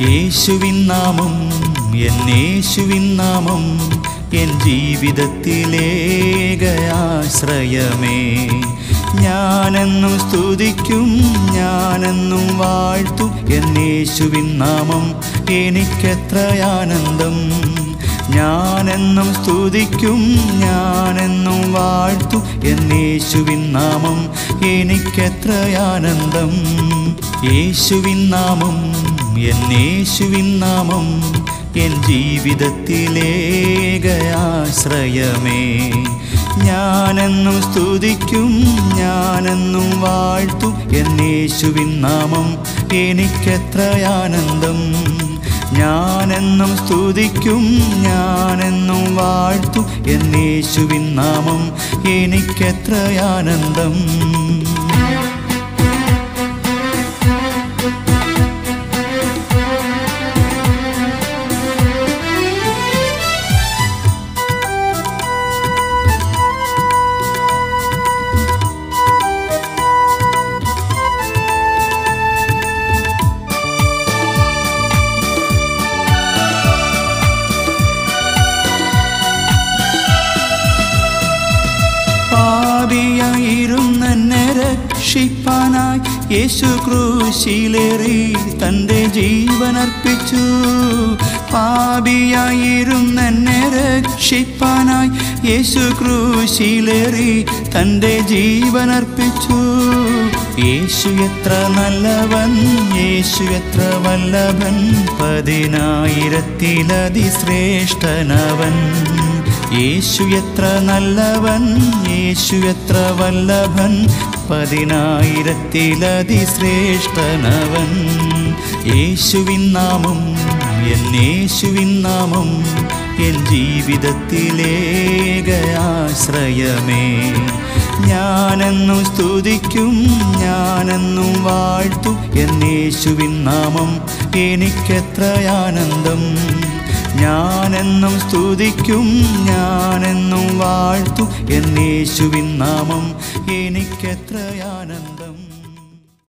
യേശുവിൻ നാമം എൻ യേശുവിൻ നാമം എൻ ജീവിതത്തിലേകയാശ്രയമേ ഞാനെന്നും സ്തുതിക്കും ഞാനെന്നും വാഴ്ത്തും എൻ യേശുവിൻ നാമം എനിക്കെത്രയാനന്ദം ഞാനെന്നും സ്തുതിക്കും ഞാനെന്നും വാഴ്ത്തും എൻ യേശുവിൻ നാമം എനിക്കെത്രയാനന്ദം യേശുവിൻ നാമം എൻ യേശുവിൻ നാമം എൻ ജീവിതത്തിലേകയാശ്രയമേ ഞാനെന്നും സ്തുതിക്കും ഞാനെന്നും വാഴ്ത്തും എൻ യേശുവിൻ നാമം എനിക്കെത്രയാനന്ദം ഞാനെന്നും സ്തുതിക്കും ഞാനെന്നും വാഴ്ത്തും എൻ യേശുവിൻ നാമം എനിക്കെത്രയാനന്ദം പാപിയായിരുന്നെന്നെ രക്ഷിപ്പാനായി യേശു ക്രൂശിലേറി തൻ്റെ ജീവനർപ്പിച്ചു പാപിയായിരുന്നെന്നെ രക്ഷിപ്പാനായി യേശു ക്രൂശിലേറി തൻ്റെ ജീവനർപ്പിച്ചു യേശു എത്ര നല്ലവൻ യേശു എത്ര വല്ലഭൻ പതിനായിരത്തിലതിശ്രേഷ്ഠനവൻ യേശു എത്ര നല്ലവൻ യേശു എത്ര വല്ലഭൻ പതിനായിരത്തിലതിശ്രേഷ്ഠനവൻ യേശുവിൻ നാമം എൻ യേശുവിൻ നാമം എൻ ജീവിതത്തിലേകയാശ്രയമേ ഞാനെന്നും സ്തുതിക്കും ഞാനെന്നും വാഴ്ത്തും എൻ യേശുവിൻ നാമം എനിക്കെത്രയാനന്ദം ഞാനെന്നും സ്തുതിക്കും ഞാനെന്നും വാഴ്ത്തും എൻ യേശുവിൻ നാമം എനിക്കെത്രയാനന്ദം